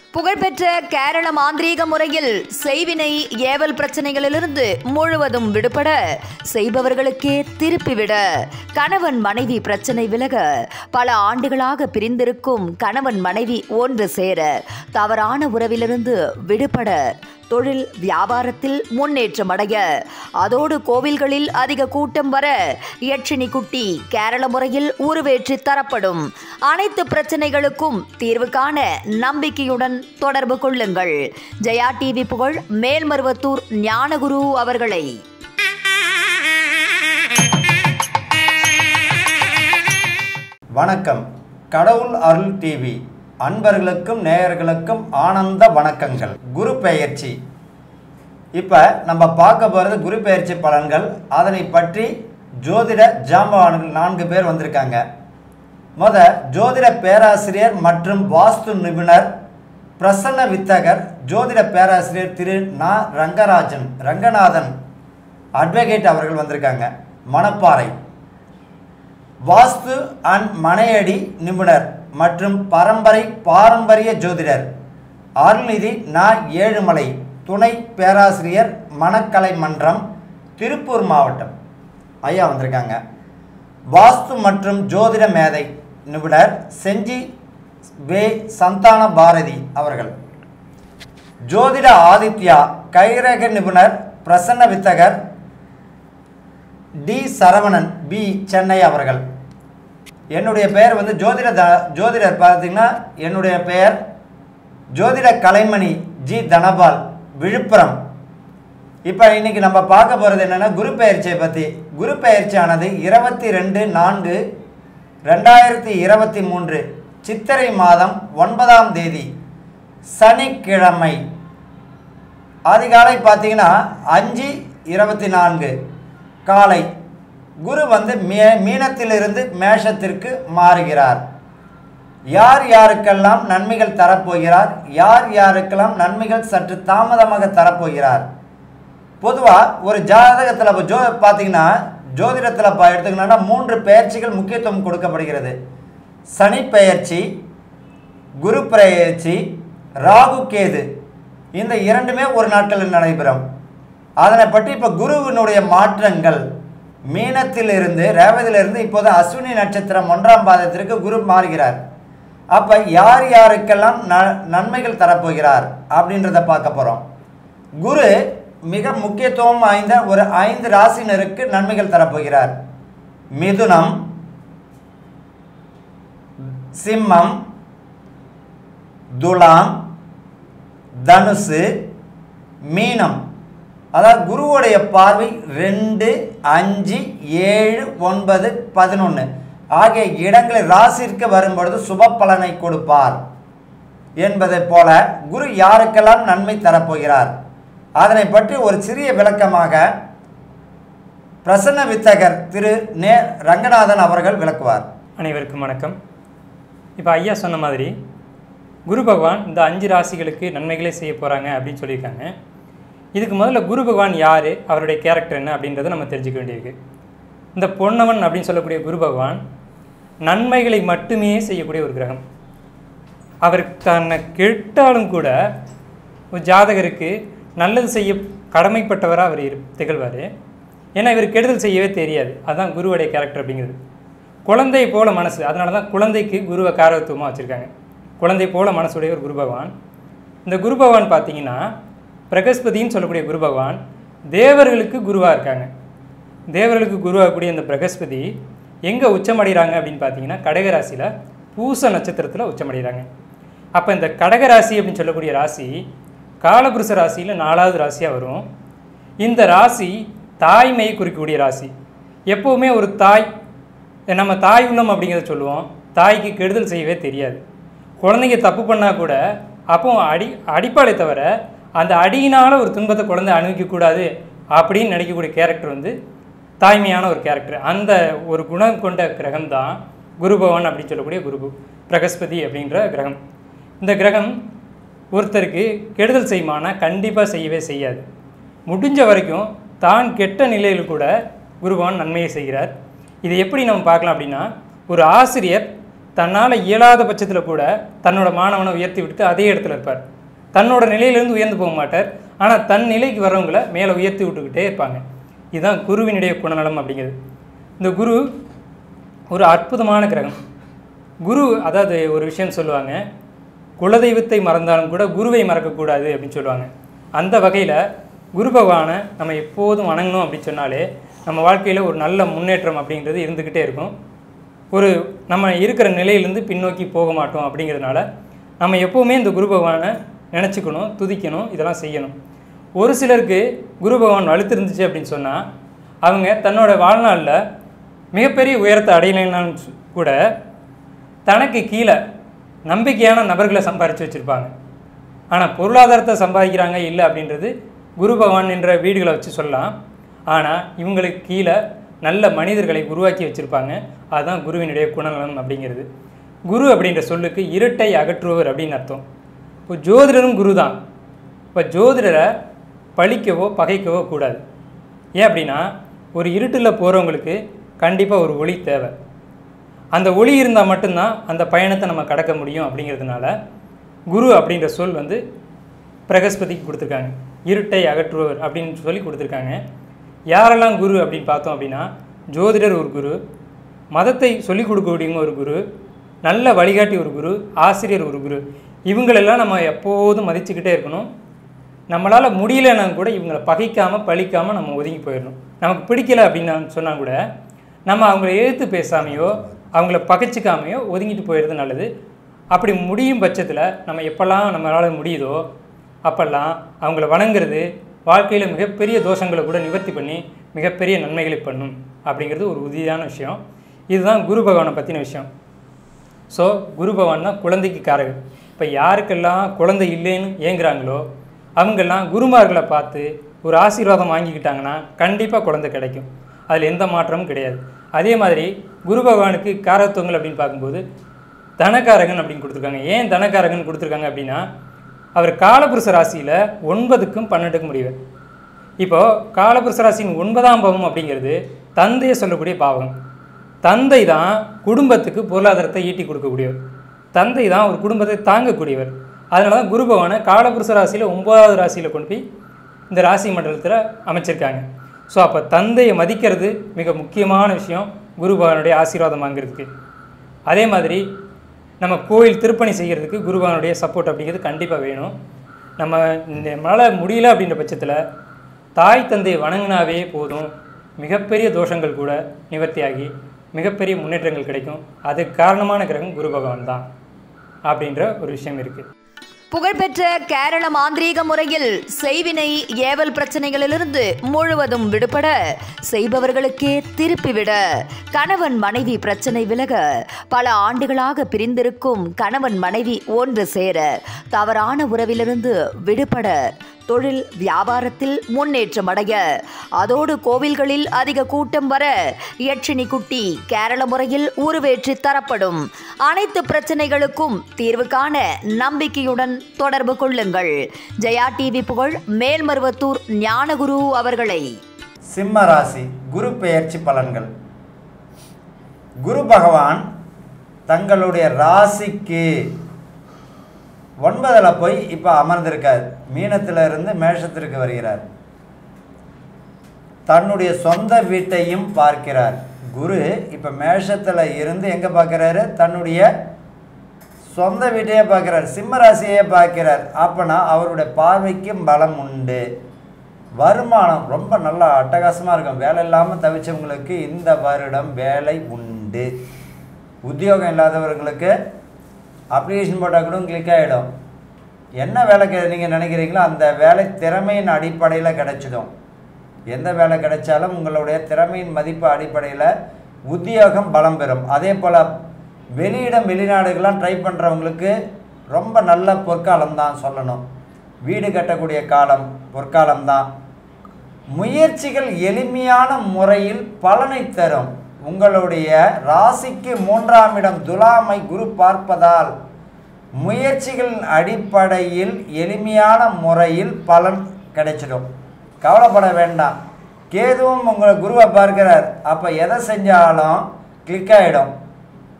புகழ்பெற்ற கேரள மாந்திரீக முறையில் செய்வினை ஏவல் பிரச்சனைகளிலிருந்து முழுவதும் விடுபட செய்பவர்களுக்கே திருப்பிவிட கணவன் மனைவி பிரச்சனை விலக பல ஆண்டுகளாக பிரிந்திருக்கும் கணவன் மனைவி ஒன்று சேர தவறான உறவிலிருந்து விடுபட தொழில் வியாபாரத்தில் முன்னேற்றம் அடைய அதோடு கோவில்களில் அதிக கூட்டம் வர யட்சினி குட்டி கேரள முறையில் உருவேற்றி தரப்படும் அனைத்து பிரச்சனைகளுக்கும் தீர்வு காண நம்பிக்கையுடன் தொடர்பு கொள்ளுங்கள் ஜெயா டிவி புகழ் மேல்மருவத்தூர் ஞானகுரு அவர்களை வணக்கம் கடவுள் அருள் டிவி அன்பர்களுக்கும் நேயர்களுக்கும் ஆனந்த வணக்கங்கள் குரு பெயர்ச்சி இப்போ நம்ம பார்க்க போகிறது குரு பெயர்ச்சி பலன்கள் அதனை பற்றி ஜோதிட ஜாம்பவான்கள் நான்கு பேர் வந்திருக்காங்க முத ஜோதிட பேராசிரியர் மற்றும் வாஸ்து நிபுணர் பிரசன்ன வித்தகர் ஜோதிட பேராசிரியர் திரு நா ரங்கராஜன் ரங்கநாதன் அட்வொகேட் அவர்கள் வந்திருக்காங்க மணப்பாறை வாஸ்து அண்ட் மனையடி நிபுணர் மற்றும் பரம்பரை பாரம்பரிய ஜோதிடர் அருள்நிதி நா ஏழுமலை துணை பேராசிரியர் மணக்கலை மன்றம் திருப்பூர் மாவட்டம் ஐயா வந்திருக்காங்க வாஸ்து மற்றும் ஜோதிட மேதை நிபுணர் செஞ்சி வே சந்தான பாரதி அவர்கள் ஜோதிட ஆதித்யா கைரக நிபுணர் பிரசன்ன வித்தகர் டி சரவணன் பி சென்னை அவர்கள் என்னுடைய பெயர் வந்து ஜோதிட த ஜோதிடர் பார்த்தீங்கன்னா என்னுடைய பெயர் ஜோதிட கலைமணி ஜி தனபால் விழுப்புரம் இப்போ இன்னைக்கு நம்ம பார்க்க போகிறது என்னென்னா குரு பெயர்ச்சியை பற்றி குரு பெயர்ச்சியானது இருபத்தி ரெண்டு நான்கு ரெண்டாயிரத்தி இருபத்தி மூன்று சித்திரை மாதம் ஒன்பதாம் தேதி சனிக்கிழமை அதிகாலை பார்த்தீங்கன்னா அஞ்சு இருபத்தி நான்கு காலை குரு வந்து மே மீனத்திலிருந்து மேஷத்திற்கு மாறுகிறார் யார் யாருக்கெல்லாம் நன்மைகள் தரப்போகிறார் யார் யாருக்கெல்லாம் நன்மைகள் சற்று தாமதமாக தரப்போகிறார் பொதுவாக ஒரு ஜாதகத்தில் இப்போ ஜோ பார்த்தீங்கன்னா ஜோதிடத்தில் பா எடுத்துக்கணும்னா மூன்று பெயர்ச்சிகள் முக்கியத்துவம் கொடுக்கப்படுகிறது சனி பெயர்ச்சி குரு பெயர்ச்சி ராகு கேது இந்த இரண்டுமே ஒரு நாட்களில் நடைபெறும் அதனை பற்றி இப்போ குருவினுடைய மாற்றங்கள் மீனத்திலிருந்து ரேவதிலிருந்து இப்போது அஸ்வினி நட்சத்திரம் ஒன்றாம் பாதத்திற்கு குரு மாறுகிறார் அப்போ யார் யாருக்கெல்லாம் ந நன்மைகள் தரப்போகிறார் அப்படின்றத பார்க்க போகிறோம் குரு மிக முக்கியத்துவம் வாய்ந்த ஒரு ஐந்து ராசினருக்கு நன்மைகள் தரப்போகிறார் மிதுனம் சிம்மம் துலாம் தனுசு மீனம் அதாவது குருவுடைய பார்வை ரெண்டு அஞ்சு ஏழு ஒன்பது பதினொன்று ஆகிய இடங்களில் ராசிற்கு வரும்பொழுது சுப பலனை கொடுப்பார் என்பதைப் போல குரு யாருக்கெல்லாம் நன்மை தரப்போகிறார் அதனை பற்றி ஒரு சிறிய விளக்கமாக பிரசன்ன வித்தகர் திரு நே ரங்கநாதன் அவர்கள் விளக்குவார் அனைவருக்கும் வணக்கம் இப்போ ஐயா சொன்ன மாதிரி குரு பகவான் இந்த அஞ்சு ராசிகளுக்கு நன்மைகளே செய்ய போகிறாங்க அப்படின்னு சொல்லியிருக்காங்க இதுக்கு முதல்ல குரு பகவான் யார் அவருடைய கேரக்டர் என்ன அப்படின்றத நம்ம தெரிஞ்சுக்க வேண்டியிருக்கு இந்த பொன்னவன் அப்படின்னு சொல்லக்கூடிய குரு பகவான் நன்மைகளை மட்டுமே செய்யக்கூடிய ஒரு கிரகம் அவர் தன்னை கெட்டாலும் கூட ஒரு ஜாதகருக்கு நல்லது செய்ய கடமைப்பட்டவராக அவர் இரு திகழ்வார் ஏன்னா இவர் கெடுதல் செய்யவே தெரியாது அதுதான் குருவுடைய கேரக்டர் அப்படிங்கிறது குழந்தை போல மனசு அதனால தான் குழந்தைக்கு குருவை காரகத்துவமாக வச்சுருக்காங்க குழந்தை போல மனசுடைய ஒரு குரு பகவான் இந்த குரு பகவான் பார்த்தீங்கன்னா பிரகஸ்பதின்னு சொல்லக்கூடிய குரு பகவான் தேவர்களுக்கு குருவாக இருக்காங்க தேவர்களுக்கு குருவாகக்கூடிய இந்த பிரகஸ்பதி எங்கே உச்சமடைகிறாங்க அப்படின்னு பார்த்தீங்கன்னா கடகராசியில் பூச நட்சத்திரத்தில் உச்சமடைகிறாங்க அப்போ இந்த கடகராசி அப்படின்னு சொல்லக்கூடிய ராசி காலபுருஷ ராசியில் நாலாவது ராசியாக வரும் இந்த ராசி தாய்மையை குறிக்கக்கூடிய ராசி எப்போவுமே ஒரு தாய் நம்ம தாய் உள்ளம் அப்படிங்கிறத சொல்லுவோம் தாய்க்கு கெடுதல் செய்யவே தெரியாது குழந்தைங்க தப்பு பண்ணால் கூட அப்போ அடி அடிப்பாளே தவிர அந்த அடியினால் ஒரு துன்பத்தை குழந்தை அனுபவிக்கக்கூடாது அப்படின்னு நினைக்கக்கூடிய கேரக்டர் வந்து தாய்மையான ஒரு கேரக்டர் அந்த ஒரு குணம் கொண்ட கிரகம் தான் குரு பவன் அப்படின்னு சொல்லக்கூடிய குரு பிரகஸ்பதி அப்படின்ற கிரகம் இந்த கிரகம் ஒருத்தருக்கு கெடுதல் செய்யுமானா கண்டிப்பாக செய்யவே செய்யாது முடிஞ்ச வரைக்கும் தான் கெட்ட நிலையில் கூட குருபவன் நன்மையை செய்கிறார் இதை எப்படி நம்ம பார்க்கலாம் அப்படின்னா ஒரு ஆசிரியர் தன்னால் இயலாத பட்சத்தில் கூட தன்னோட மாணவனை உயர்த்தி விட்டு அதே இடத்துல இருப்பார் தன்னோட நிலையிலேருந்து உயர்ந்து போக மாட்டார் ஆனால் தன் நிலைக்கு வர்றவங்கள மேலே உயர்த்தி விட்டுக்கிட்டே இருப்பாங்க இதுதான் குருவினுடைய குணநலம் அப்படிங்கிறது இந்த குரு ஒரு அற்புதமான கிரகம் குரு அதாவது ஒரு விஷயம் சொல்லுவாங்க குலதெய்வத்தை மறந்தாலும் கூட குருவை மறக்கக்கூடாது அப்படின்னு சொல்லுவாங்க அந்த வகையில் குரு பகவானை நம்ம எப்போதும் வணங்கணும் அப்படின்னு சொன்னாலே நம்ம வாழ்க்கையில் ஒரு நல்ல முன்னேற்றம் அப்படிங்கிறது இருந்துக்கிட்டே இருக்கும் ஒரு நம்ம இருக்கிற நிலையிலேருந்து பின்னோக்கி போக மாட்டோம் அப்படிங்கிறதுனால நம்ம எப்போவுமே இந்த குரு பகவானை நினச்சிக்கணும் துதிக்கணும் இதெல்லாம் செய்யணும் ஒரு சிலருக்கு குரு பகவான் வலுத்திருந்துச்சு அப்படின்னு சொன்னால் அவங்க தன்னோட வாழ்நாளில் மிகப்பெரிய உயரத்தை அடையலைன்னாலும் சு- கூட தனக்கு கீழே நம்பிக்கையான நபர்களை சம்பாரித்து வச்சுருப்பாங்க ஆனால் பொருளாதாரத்தை சம்பாதிக்கிறாங்க இல்லை அப்படின்றது குரு பகவான் என்ற வீடுகளை வச்சு சொல்லலாம் ஆனால் இவங்களுக்கு கீழே நல்ல மனிதர்களை உருவாக்கி வச்சுருப்பாங்க அதுதான் குருவினுடைய குணநலம் அப்படிங்கிறது குரு அப்படின்ற சொல்லுக்கு இருட்டை அகற்றுவர் அப்படின்னு அர்த்தம் இப்போ ஜோதிடரும் குரு தான் இப்போ ஜோதிடரை பழிக்கவோ பகைக்கவோ கூடாது ஏன் அப்படின்னா ஒரு இருட்டில் போகிறவங்களுக்கு கண்டிப்பாக ஒரு ஒளி தேவை அந்த ஒளி இருந்தால் மட்டும்தான் அந்த பயணத்தை நம்ம கடக்க முடியும் அப்படிங்கிறதுனால குரு அப்படின்ற சொல் வந்து பிரகஸ்பதிக்கு கொடுத்துருக்காங்க இருட்டை அகற்றுவர் அப்படின்னு சொல்லி கொடுத்துருக்காங்க யாரெல்லாம் குரு அப்படின்னு பார்த்தோம் அப்படின்னா ஜோதிடர் ஒரு குரு மதத்தை சொல்லிக் கொடுக்கக்கூடியவங்க ஒரு குரு நல்ல வழிகாட்டி ஒரு குரு ஆசிரியர் ஒரு குரு இவங்களெல்லாம் நம்ம எப்போதும் மதிச்சுக்கிட்டே இருக்கணும் நம்மளால் முடியலன்னா கூட இவங்களை பகைக்காமல் பழிக்காமல் நம்ம ஒதுங்கி போயிடணும் நமக்கு பிடிக்கல அப்படின்னு சொன்னால் கூட நம்ம அவங்கள எழுத்து பேசாமையோ அவங்கள பகைச்சிக்காமையோ ஒதுங்கிட்டு போயிடுறது நல்லது அப்படி முடியும் பட்சத்தில் நம்ம எப்போல்லாம் நம்மளால் முடியுதோ அப்போல்லாம் அவங்கள வணங்குறது வாழ்க்கையில் மிகப்பெரிய தோஷங்களை கூட நிவர்த்தி பண்ணி மிகப்பெரிய நன்மைகளை பண்ணும் அப்படிங்கிறது ஒரு உறுதியான விஷயம் இதுதான் குரு பகவானை பற்றின விஷயம் ஸோ குரு பகவான் தான் குழந்தைக்கு காரகர் இப்போ யாருக்கெல்லாம் குழந்தை இல்லைன்னு ஏங்குறாங்களோ அவங்கெல்லாம் குருமார்களை பார்த்து ஒரு ஆசீர்வாதம் வாங்கிக்கிட்டாங்கன்னா கண்டிப்பாக குழந்தை கிடைக்கும் அதில் எந்த மாற்றமும் கிடையாது அதே மாதிரி குரு பகவானுக்கு காரத்துவங்கள் அப்படின்னு பார்க்கும்போது தனகாரகன் அப்படின்னு கொடுத்துருக்காங்க ஏன் தனகாரகன் கொடுத்துருக்காங்க அப்படின்னா அவர் காலபுருஷ ராசியில் ஒன்பதுக்கும் பன்னெண்டுக்கும் முடிவர் இப்போது காலபுருஷ ராசியின் ஒன்பதாம் பாவம் அப்படிங்கிறது தந்தையை சொல்லக்கூடிய பாவம் தந்தை தான் குடும்பத்துக்கு பொருளாதாரத்தை ஈட்டி கொடுக்கக்கூடியவர் தந்தை தான் ஒரு குடும்பத்தை தாங்கக்கூடியவர் அதனால தான் குரு பகவானை காலபுருஷ ராசியில் ஒன்பதாவது ராசியில் கொண்டு போய் இந்த ராசி மண்டலத்தில் அமைச்சிருக்காங்க ஸோ அப்போ தந்தையை மதிக்கிறது மிக முக்கியமான விஷயம் குரு பகவானுடைய ஆசீர்வாதம் வாங்குறதுக்கு அதே மாதிரி நம்ம கோயில் திருப்பணி செய்கிறதுக்கு குரு பகவானுடைய சப்போர்ட் அப்படிங்கிறது கண்டிப்பாக வேணும் நம்ம இந்த நம்மளால் முடியல அப்படின்ற பட்சத்தில் தாய் தந்தையை வணங்கினாவே போதும் மிகப்பெரிய தோஷங்கள் கூட நிவர்த்தியாகி மிகப்பெரிய முன்னேற்றங்கள் கிடைக்கும் அதுக்கு காரணமான கிரகம் குரு பகவான் தான் அப்படின்ற ஒரு விஷயம் இருக்குது புகழ்பெற்ற கேரள மாந்திரீக முறையில் செய்வினை ஏவல் பிரச்சனைகளிலிருந்து முழுவதும் விடுபட செய்பவர்களுக்கே திருப்பிவிட கணவன் மனைவி பிரச்சனை விலக பல ஆண்டுகளாக பிரிந்திருக்கும் கணவன் மனைவி ஒன்று சேர தவறான உறவிலிருந்து விடுபட தொழில் வியாபாரத்தில் முன்னேற்றம் அடைய அதோடு கோவில்களில் அதிக கூட்டம் வர யட்சினி குட்டி கேரள முறையில் உருவேற்றி தரப்படும் அனைத்து பிரச்சனைகளுக்கும் தீர்வு காண நம்பிக்கையுடன் தொடர்பு கொள்ளுங்கள் ஜெயா டிவி புகழ் மேல்மருவத்தூர் ஞானகுரு அவர்களை சிம்ம ராசி குரு பெயர்ச்சி பலன்கள் குரு பகவான் தங்களுடைய ராசிக்கு ஒன்பதில் போய் இப்போ அமர்ந்திருக்கார் மீனத்தில் இருந்து மேஷத்திற்கு வருகிறார் தன்னுடைய சொந்த வீட்டையும் பார்க்கிறார் குரு இப்போ மேஷத்தில் இருந்து எங்கே பார்க்குறாரு தன்னுடைய சொந்த வீட்டையே பார்க்குறார் சிம்ம ராசியே பார்க்கிறார் அப்போனா அவருடைய பார்வைக்கும் பலம் உண்டு வருமானம் ரொம்ப நல்லா அட்டகாசமாக இருக்கும் வேலை இல்லாமல் தவிச்சவங்களுக்கு இந்த வருடம் வேலை உண்டு உத்தியோகம் இல்லாதவர்களுக்கு அப்ளிகேஷன் போட்டால் கூட கிளிக் ஆகிடும் என்ன வேலை நீங்கள் நினைக்கிறீங்களோ அந்த வேலை திறமையின் அடிப்படையில் கிடைச்சிடும் எந்த வேலை கிடைச்சாலும் உங்களுடைய திறமையின் மதிப்பு அடிப்படையில் உத்தியோகம் பலம் பெறும் அதே போல் வெளியிடம் வெளிநாடுகள்லாம் ட்ரை பண்ணுறவங்களுக்கு ரொம்ப நல்ல பொற்காலம் தான் சொல்லணும் வீடு கட்டக்கூடிய காலம் பொற்காலம் தான் முயற்சிகள் எளிமையான முறையில் பலனை தரும் உங்களுடைய ராசிக்கு மூன்றாம் இடம் துலாமை குரு பார்ப்பதால் முயற்சிகளின் அடிப்படையில் எளிமையான முறையில் பலன் கிடைச்சிடும் கவலைப்பட வேண்டாம் கேதுவும் உங்களை குருவை பார்க்கிறார் அப்போ எதை செஞ்சாலும் கிளிக் ஆகிடும்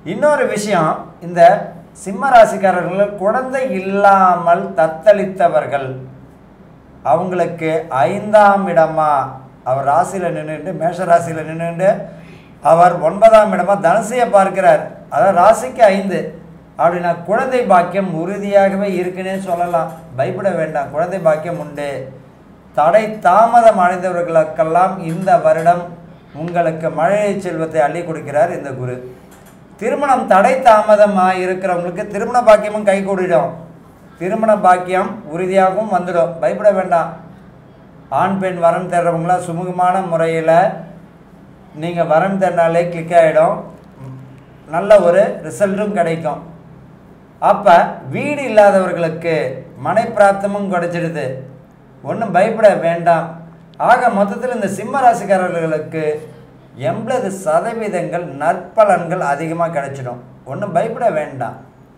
இன்னொரு விஷயம் இந்த சிம்ம ராசிக்காரர்கள் குழந்தை இல்லாமல் தத்தளித்தவர்கள் அவங்களுக்கு ஐந்தாம் இடமா அவர் ராசியில் நின்றுட்டு மேஷ ராசியில் நின்றுட்டு அவர் ஒன்பதாம் இடமா தனுசையை பார்க்கிறார் அதாவது ராசிக்கு ஐந்து அப்படின்னா குழந்தை பாக்கியம் உறுதியாகவே இருக்குன்னே சொல்லலாம் பயப்பட வேண்டாம் குழந்தை பாக்கியம் உண்டு தடை தாமதம் அடைந்தவர்களுக்கெல்லாம் இந்த வருடம் உங்களுக்கு மழை செல்வத்தை அள்ளி கொடுக்கிறார் இந்த குரு திருமணம் தடை தாமதமாக இருக்கிறவங்களுக்கு திருமண பாக்கியமும் கை கூடிடும் திருமண பாக்கியம் உறுதியாகவும் வந்துடும் பயப்பட வேண்டாம் ஆண் பெண் வரன் தேடுறவங்களாம் சுமூகமான முறையில் நீங்கள் வரன் தேடினாலே கிளிக் ஆகிடும் நல்ல ஒரு ரிசல்ட்டும் கிடைக்கும் அப்போ வீடு இல்லாதவர்களுக்கு மனை பிராப்தமும் கிடைச்சிடுது ஒன்றும் பயப்பட வேண்டாம் ஆக மொத்தத்தில் இந்த சிம்ம ராசிக்காரர்களுக்கு எண்பது சதவீதங்கள் நற்பலன்கள் அதிகமாக கிடைச்சிடும் ஒன்றும் பயப்பட வேண்டாம்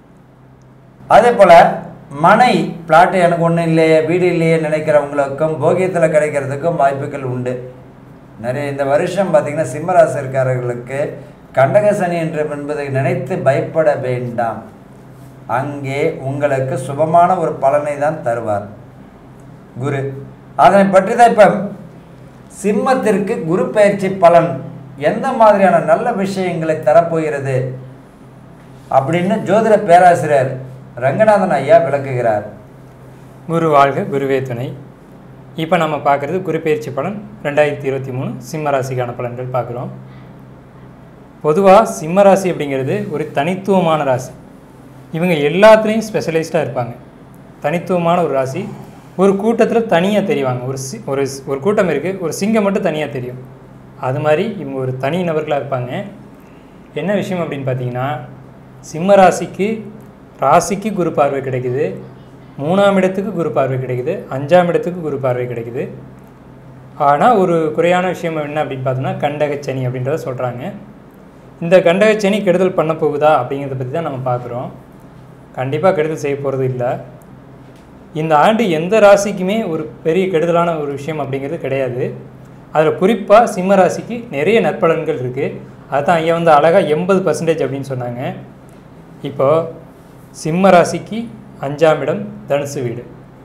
அதே போல் மனை பிளாட்டு எனக்கு ஒன்றும் இல்லையே வீடு இல்லையே நினைக்கிறவங்களுக்கும் போகியத்தில் கிடைக்கிறதுக்கும் வாய்ப்புகள் உண்டு நிறைய இந்த வருஷம் பார்த்திங்கன்னா சிம்மராசிக்காரர்களுக்கு கண்டக சனி என்று என்பதை நினைத்து பயப்பட வேண்டாம் அங்கே உங்களுக்கு சுபமான ஒரு பலனை தான் தருவார் குரு அதனை பற்றி தான் இப்போ சிம்மத்திற்கு குரு பயிற்சி பலன் எந்த மாதிரியான நல்ல விஷயங்களை தரப்போகிறது அப்படின்னு ஜோதிட பேராசிரியர் ரங்கநாதன் ஐயா விளக்குகிறார் குரு வாழ்க குருவே துணை இப்போ நம்ம பார்க்குறது குரு பயிற்சி பலன் ரெண்டாயிரத்தி இருபத்தி மூணு சிம்ம ராசிக்கான பலன்கள் பார்க்குறோம் பொதுவாக சிம்ம ராசி அப்படிங்கிறது ஒரு தனித்துவமான ராசி இவங்க எல்லாத்துலேயும் ஸ்பெஷலைஸ்டாக இருப்பாங்க தனித்துவமான ஒரு ராசி ஒரு கூட்டத்தில் தனியாக தெரிவாங்க ஒரு சி ஒரு ஸ்- ஒரு கூட்டம் இருக்குது ஒரு சிங்கம் மட்டும் தனியாக தெரியும் அது மாதிரி இவங்க ஒரு தனி நபர்களாக இருப்பாங்க என்ன விஷயம் அப்படின்னு பார்த்தீங்கன்னா சிம்ம ராசிக்கு ராசிக்கு குரு பார்வை கிடைக்குது மூணாம் இடத்துக்கு குரு பார்வை கிடைக்குது அஞ்சாம் இடத்துக்கு குரு பார்வை கிடைக்குது ஆனால் ஒரு குறையான விஷயம் என்ன அப்படின்னு பார்த்தோம்னா கண்டகச்சனி அப்படின்றத சொல்கிறாங்க இந்த கண்டகச்சனி கெடுதல் பண்ண போகுதா அப்படிங்கிறத பற்றி தான் நம்ம பார்க்குறோம் கண்டிப்பாக கெடுதல் செய்ய போகிறது இல்லை இந்த ஆண்டு எந்த ராசிக்குமே ஒரு பெரிய கெடுதலான ஒரு விஷயம் அப்படிங்கிறது கிடையாது அதில் குறிப்பாக சிம்ம ராசிக்கு நிறைய நற்பலன்கள் இருக்குது அதுதான் ஐயா வந்து அழகாக எண்பது பர்சன்டேஜ் அப்படின்னு சொன்னாங்க இப்போ சிம்ம ராசிக்கு அஞ்சாம் இடம் தனுசு வீடு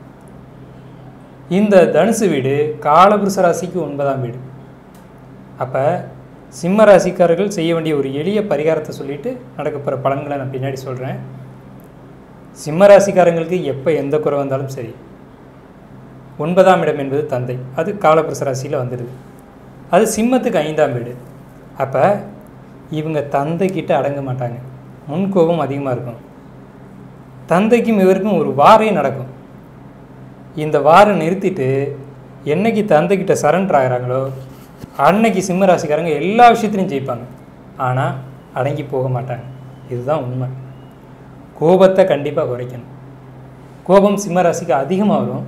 இந்த தனுசு வீடு காலபுருஷ ராசிக்கு ஒன்பதாம் வீடு அப்போ சிம்ம ராசிக்காரர்கள் செய்ய வேண்டிய ஒரு எளிய பரிகாரத்தை சொல்லிட்டு நடக்க போகிற பலன்களை நான் பின்னாடி சொல்கிறேன் சிம்ம ராசிக்காரங்களுக்கு எப்போ எந்த குறை வந்தாலும் சரி ஒன்பதாம் இடம் என்பது தந்தை அது காலபுருஷ ராசியில் வந்துடுது அது சிம்மத்துக்கு ஐந்தாம் வீடு அப்போ இவங்க தந்தைக்கிட்ட அடங்க மாட்டாங்க முன்கோபம் அதிகமாக இருக்கும் தந்தைக்கும் இவருக்கும் ஒரு வாரே நடக்கும் இந்த வாரம் நிறுத்திட்டு என்னைக்கு தந்தைக்கிட்ட சரண்டர் ஆகிறாங்களோ அன்னைக்கு சிம்ம ராசிக்காரங்க எல்லா விஷயத்துலையும் ஜெயிப்பாங்க ஆனால் அடங்கி போக மாட்டாங்க இதுதான் உண்மை கோபத்தை கண்டிப்பாக குறைக்கணும் கோபம் சிம்ம ராசிக்கு அதிகமாக வரும்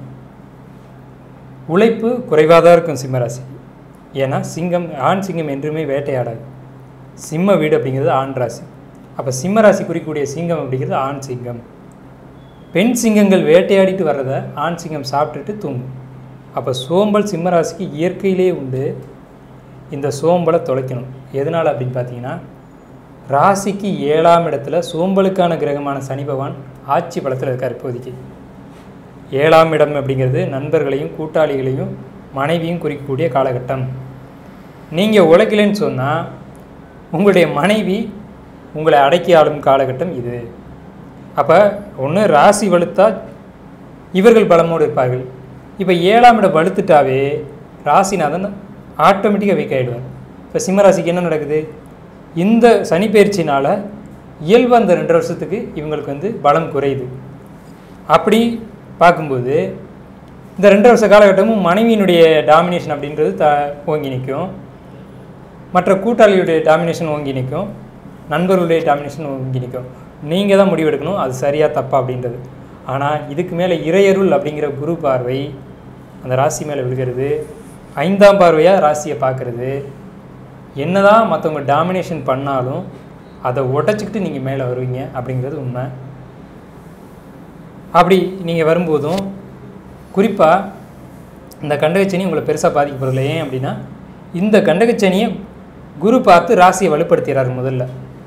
உழைப்பு குறைவாக தான் இருக்கும் சிம்ம ராசி ஏன்னா சிங்கம் ஆண் சிங்கம் என்றுமே வேட்டையாடாது சிம்ம வீடு அப்படிங்கிறது ஆண் ராசி அப்போ சிம்ம ராசி குறிக்கக்கூடிய சிங்கம் அப்படிங்கிறது ஆண் சிங்கம் பெண் சிங்கங்கள் வேட்டையாடிட்டு வர்றதை ஆண் சிங்கம் சாப்பிட்டுட்டு தூங்கும் அப்போ சோம்பல் சிம்ம ராசிக்கு இயற்கையிலே உண்டு இந்த சோம்பலை தொலைக்கணும் எதனால் அப்படின்னு பார்த்தீங்கன்னா ராசிக்கு ஏழாம் இடத்துல சோம்பலுக்கான கிரகமான சனி பகவான் ஆட்சி பலத்தில் இருக்கார் இப்போதைக்கு ஏழாம் இடம் அப்படிங்கிறது நண்பர்களையும் கூட்டாளிகளையும் மனைவியும் குறிக்கக்கூடிய காலகட்டம் நீங்கள் உழைக்கலைன்னு சொன்னால் உங்களுடைய மனைவி உங்களை அடக்கி ஆளும் காலகட்டம் இது அப்போ ஒன்று ராசி வலுத்தா இவர்கள் பலமோடு இருப்பார்கள் இப்போ ஏழாம் இடம் வலுத்துட்டாவே ராசிநாதன் ஆட்டோமேட்டிக்காக வீக் ஆகிடுவார் இப்போ சிம்மராசிக்கு என்ன நடக்குது இந்த சனி பயிற்சினால் இயல்பு அந்த ரெண்டு வருஷத்துக்கு இவங்களுக்கு வந்து பலம் குறையுது அப்படி பார்க்கும்போது இந்த ரெண்டு வருஷ காலகட்டமும் மனைவியினுடைய டாமினேஷன் அப்படின்றது த ஓங்கி நிற்கும் மற்ற கூட்டாளியுடைய டாமினேஷன் ஓங்கி நிற்கும் நண்பர்களுடைய டாமினேஷன் ஓங்கி நிற்கும் நீங்கள் தான் முடிவெடுக்கணும் அது சரியா தப்பா அப்படின்றது ஆனால் இதுக்கு மேலே இறையருள் அப்படிங்கிற குரு பார்வை அந்த ராசி மேலே விழுகிறது ஐந்தாம் பார்வையாக ராசியை பார்க்குறது என்னதான் மற்றவங்க டாமினேஷன் பண்ணாலும் அதை உடச்சிக்கிட்டு நீங்கள் மேலே வருவீங்க அப்படிங்கிறது உண்மை அப்படி நீங்கள் வரும்போதும் குறிப்பாக இந்த கண்டகச்சனி உங்களை பெருசாக பாதிக்கப்படுறதில்ல ஏன் அப்படின்னா இந்த கண்டகச்சனியை குரு பார்த்து ராசியை வலுப்படுத்துகிறார் முதல்ல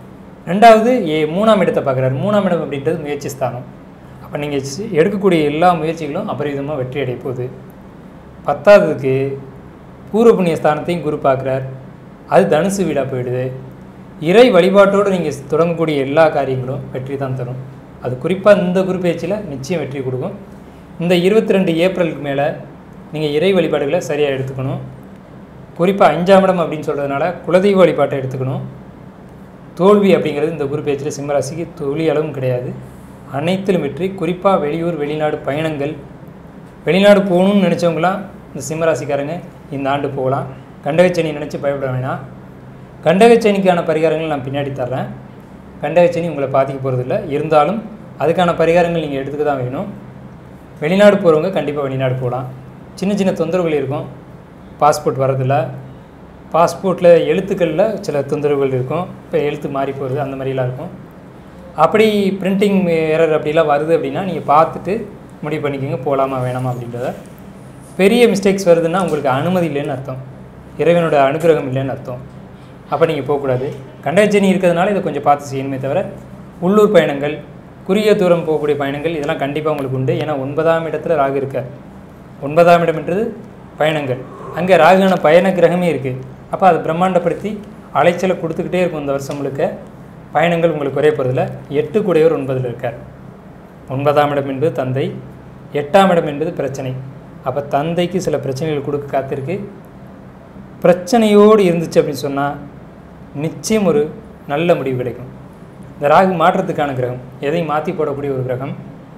ரெண்டாவது ஏ மூணாம் இடத்தை பார்க்குறாரு மூணாம் இடம் அப்படின்றது முயற்சி ஸ்தானம் அப்போ நீங்கள் எடுக்கக்கூடிய எல்லா முயற்சிகளும் அபரிவிதமாக வெற்றி அடைய போகுது பத்தாவதுக்கு பூர்வ புண்ணிய ஸ்தானத்தையும் குரு பார்க்குறார் அது தனுசு வீடாக போயிடுது இறை வழிபாட்டோடு நீங்கள் தொடங்கக்கூடிய எல்லா காரியங்களும் வெற்றி தான் தரும் அது குறிப்பாக இந்த குரு பேச்சில் நிச்சயம் வெற்றி கொடுக்கும் இந்த இருபத்தி ரெண்டு ஏப்ரலுக்கு மேலே நீங்கள் இறை வழிபாடுகளை சரியாக எடுத்துக்கணும் குறிப்பாக அஞ்சாம் இடம் அப்படின்னு சொல்கிறதுனால குலதெய்வ வழிபாட்டை எடுத்துக்கணும் தோல்வி அப்படிங்கிறது இந்த குரு பேச்சில் சிம்மராசிக்கு துளி அளவும் கிடையாது அனைத்திலும் வெற்றி குறிப்பாக வெளியூர் வெளிநாடு பயணங்கள் வெளிநாடு போகணும்னு நினச்சவங்களாம் இந்த சிம்மராசிக்காரங்க இந்த ஆண்டு போகலாம் கண்டகச்சனி நினச்சி பயப்பட வேணாம் கண்டகச்சனிக்கான பரிகாரங்கள் நான் பின்னாடி தர்றேன் கண்டகச்சனி உங்களை பாதிக்க போகிறதில்ல இருந்தாலும் அதுக்கான பரிகாரங்கள் நீங்கள் எடுத்துக்க தான் வேணும் வெளிநாடு போகிறவங்க கண்டிப்பாக வெளிநாடு போகலாம் சின்ன சின்ன தொந்தரவுகள் இருக்கும் பாஸ்போர்ட் வரதில்ல பாஸ்போர்ட்டில் எழுத்துக்களில் சில தொந்தரவுகள் இருக்கும் இப்போ எழுத்து மாறி போகிறது அந்த மாதிரிலாம் இருக்கும் அப்படி பிரிண்டிங் எரர் அப்படிலாம் வருது அப்படின்னா நீங்கள் பார்த்துட்டு முடிவு பண்ணிக்கோங்க போகலாமா வேணாமா அப்படின்றத பெரிய மிஸ்டேக்ஸ் வருதுன்னா உங்களுக்கு அனுமதி இல்லைன்னு அர்த்தம் இறைவனோட அனுகிரகம் இல்லைன்னு அர்த்தம் அப்போ நீங்கள் போகக்கூடாது கண்டஜனி இருக்கிறதுனால இதை கொஞ்சம் பார்த்து செய்யணுமே தவிர உள்ளூர் பயணங்கள் குறுகிய தூரம் போகக்கூடிய பயணங்கள் இதெல்லாம் கண்டிப்பாக உங்களுக்கு உண்டு ஏன்னா ஒன்பதாம் இடத்துல ராகு இருக்கார் ஒன்பதாம் இடம்ன்றது பயணங்கள் அங்கே ராகுகான பயண கிரகமே இருக்குது அப்போ அதை பிரம்மாண்டப்படுத்தி அலைச்சலை கொடுத்துக்கிட்டே இருக்கும் இந்த வருஷம் முழுக்க பயணங்கள் உங்களுக்கு குறைய போகிறதில்ல எட்டு கூடையவர் ஒன்பதில் இருக்கார் ஒன்பதாம் இடம் என்பது தந்தை எட்டாம் இடம் என்பது பிரச்சனை அப்போ தந்தைக்கு சில பிரச்சனைகள் கொடுக்க காத்திருக்கு பிரச்சனையோடு இருந்துச்சு அப்படின்னு சொன்னால் நிச்சயம் ஒரு நல்ல முடிவு கிடைக்கும் இந்த ராகு மாற்றத்துக்கான கிரகம் எதையும் மாற்றி போடக்கூடிய ஒரு கிரகம்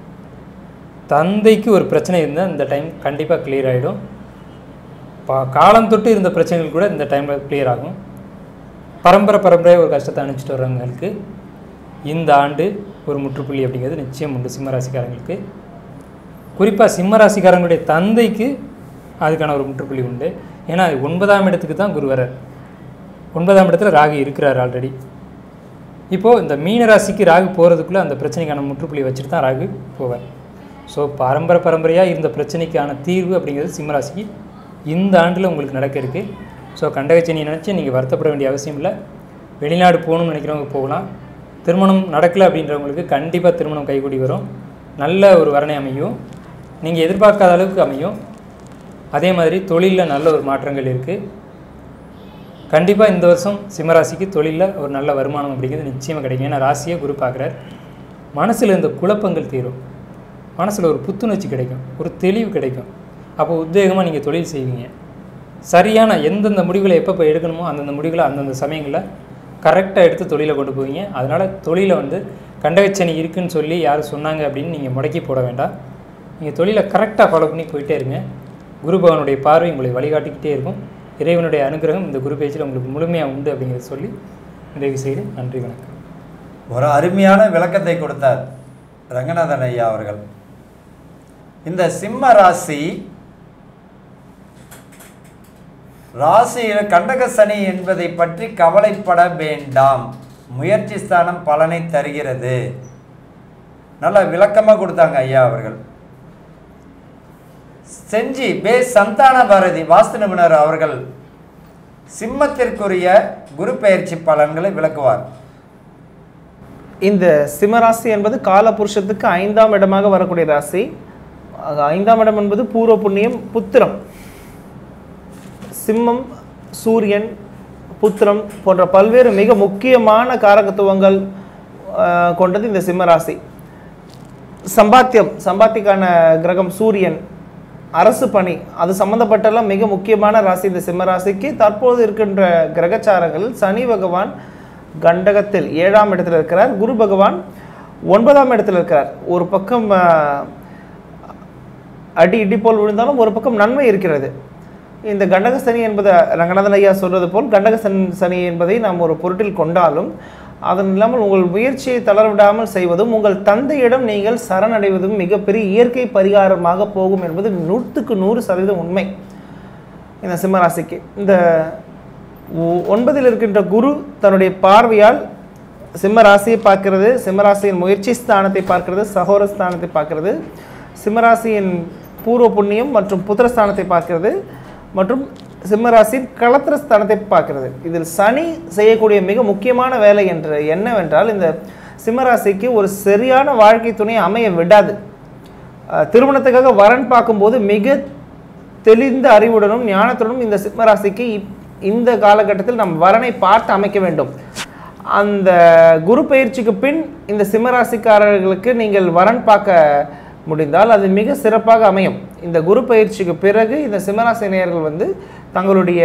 தந்தைக்கு ஒரு பிரச்சனை இருந்தால் இந்த டைம் கண்டிப்பாக கிளியர் ஆகிடும் பா காலம் தொட்டு இருந்த பிரச்சனைகள் கூட இந்த டைமில் கிளியர் ஆகும் பரம்பரை பரம்பரையாக ஒரு கஷ்டத்தை அனுப்பிச்சிட்டு வர்றவங்களுக்கு இந்த ஆண்டு ஒரு முற்றுப்புள்ளி அப்படிங்கிறது நிச்சயம் உண்டு சிம்மராசிக்காரங்களுக்கு குறிப்பாக சிம்மராசிக்காரங்களுடைய தந்தைக்கு அதுக்கான ஒரு முற்றுப்புள்ளி உண்டு ஏன்னா அது ஒன்பதாம் இடத்துக்கு தான் குரு வரார் ஒன்பதாம் இடத்துல ராகு இருக்கிறார் ஆல்ரெடி இப்போது இந்த மீன ராசிக்கு ராகு போகிறதுக்குள்ளே அந்த பிரச்சனைக்கான முற்றுப்புள்ளி வச்சுட்டு தான் ராகு போவார் ஸோ பரம்பரை பரம்பரையாக இருந்த பிரச்சனைக்கான தீர்வு அப்படிங்கிறது சிம்மராசிக்கு இந்த ஆண்டில் உங்களுக்கு நடக்க இருக்குது ஸோ கண்டகச்சனியை நினச்சி நீங்கள் வருத்தப்பட வேண்டிய அவசியம் இல்லை வெளிநாடு போகணும்னு நினைக்கிறவங்க போகலாம் திருமணம் நடக்கலை அப்படின்றவங்களுக்கு கண்டிப்பாக திருமணம் கைகூடி வரும் நல்ல ஒரு வரணை அமையும் நீங்கள் எதிர்பார்க்காத அளவுக்கு அமையும் அதே மாதிரி தொழிலில் நல்ல ஒரு மாற்றங்கள் இருக்குது கண்டிப்பாக இந்த வருஷம் சிம்மராசிக்கு தொழிலில் ஒரு நல்ல வருமானம் அப்படிங்கிறது நிச்சயமாக கிடைக்கும் ஏன்னா ராசியை குரு பார்க்குறார் மனசில் இருந்த குழப்பங்கள் தீரும் மனசில் ஒரு புத்துணர்ச்சி கிடைக்கும் ஒரு தெளிவு கிடைக்கும் அப்போ உத்வேகமாக நீங்கள் தொழில் செய்வீங்க சரியான எந்தெந்த முடிவுகளை எப்பப்போ எடுக்கணுமோ அந்தந்த முடிவுகளை அந்தந்த சமயங்களில் கரெக்டாக எடுத்து தொழிலை கொண்டு போவீங்க அதனால் தொழிலை வந்து கண்டகச்சனி இருக்குன்னு சொல்லி யார் சொன்னாங்க அப்படின்னு நீங்கள் முடக்கி போட வேண்டாம் நீங்கள் தொழிலை கரெக்டாக ஃபாலோ பண்ணி போயிட்டே இருங்க குரு பகவானுடைய பார்வை உங்களை வழிகாட்டிக்கிட்டே இருக்கும் இறைவனுடைய அனுகிரகம் இந்த குரு பேச்சில் உங்களுக்கு முழுமையாக உண்டு அப்படிங்கிறத சொல்லி நிறைவு செய்து நன்றி வணக்கம் ஒரு அருமையான விளக்கத்தை கொடுத்தார் ரங்கநாதன் ஐயா அவர்கள் இந்த சிம்ம ராசி ராசியில் கண்டக சனி என்பதை பற்றி கவலைப்பட வேண்டாம் முயற்சி ஸ்தானம் பலனை தருகிறது நல்ல விளக்கமாக கொடுத்தாங்க ஐயா அவர்கள் செஞ்சி பே சந்தான பாரதி வாஸ்து நிபுணர் அவர்கள் சிம்மத்திற்குரிய குரு பெயர்ச்சி பலன்களை விளக்குவார் இந்த சிம்மராசி என்பது காலபுருஷத்துக்கு ஐந்தாம் இடமாக வரக்கூடிய ராசி அது ஐந்தாம் இடம் என்பது பூர்வ புண்ணியம் புத்திரம் சிம்மம் சூரியன் புத்திரம் போன்ற பல்வேறு மிக முக்கியமான காரகத்துவங்கள் ஆஹ், கொண்டது இந்த சிம்மராசி சம்பாத்தியம் சம்பாத்தியக்கான கிரகம் சூரியன் அரசு பணி அது சம்பந்தப்பட்டெல்லாம் மிக முக்கியமான ராசி இந்த சிம்மராசிக்கு தற்போது இருக்கின்ற கிரகச்சாரங்கள் சனி பகவான் கண்டகத்தில் ஏழாம் இடத்தில் இருக்கிறார் குரு பகவான் ஒன்பதாம் இடத்தில் இருக்கிறார் ஒரு பக்கம் ஆஹ், அடி இடி போல் விழுந்தாலும் ஒரு பக்கம் நன்மை இருக்கிறது இந்த கண்டக சனி என்பதை ரங்கநாதன் ஐயா சொல்றது போல் கண்டக சன் சனி என்பதை நாம் ஒரு பொருட்டில் கொண்டாலும் அதன் இல்லாமல் உங்கள் முயற்சியை தளரவிடாமல் செய்வதும் உங்கள் தந்தையிடம் நீங்கள் சரணடைவதும் மிகப்பெரிய இயற்கை பரிகாரமாக போகும் என்பது நூற்றுக்கு நூறு சதவீதம் உண்மை இந்த சிம்மராசிக்கு இந்த ஒ- ஒன்பதில் இருக்கின்ற குரு தன்னுடைய பார்வையால் சிம்ம ராசியை பார்க்கிறது சிம்மராசியின் முயற்சி ஸ்தானத்தை பார்க்கிறது சகோர ஸ்தானத்தை பார்க்கிறது சிம்மராசியின் பூர்வ புண்ணியம் மற்றும் புத்திரஸ்தானத்தை பார்க்கிறது மற்றும் சிம்மராசியின் களத்திர ஸ்தானத்தை பார்க்கிறது இதில் சனி செய்யக்கூடிய மிக முக்கியமான வேலை என்று என்னவென்றால் இந்த சிம்மராசிக்கு ஒரு சரியான வாழ்க்கை துணை அமைய விடாது அஹ், திருமணத்துக்காக வரன் பார்க்கும்போது மிக தெளிந்த அறிவுடனும் ஞானத்துடனும் இந்த சிம்மராசிக்கு இப்- இந்த காலகட்டத்தில் நம் வரனை பார்த்து அமைக்க வேண்டும் அந்த குரு பயிற்சிக்கு பின் இந்த சிம்மராசிக்காரர்களுக்கு நீங்கள் வரன் பார்க்க முடிந்தால் அது மிக சிறப்பாக அமையும் இந்த குரு பயிற்சிக்கு பிறகு இந்த சிம்மராசி நேயர்கள் வந்து தங்களுடைய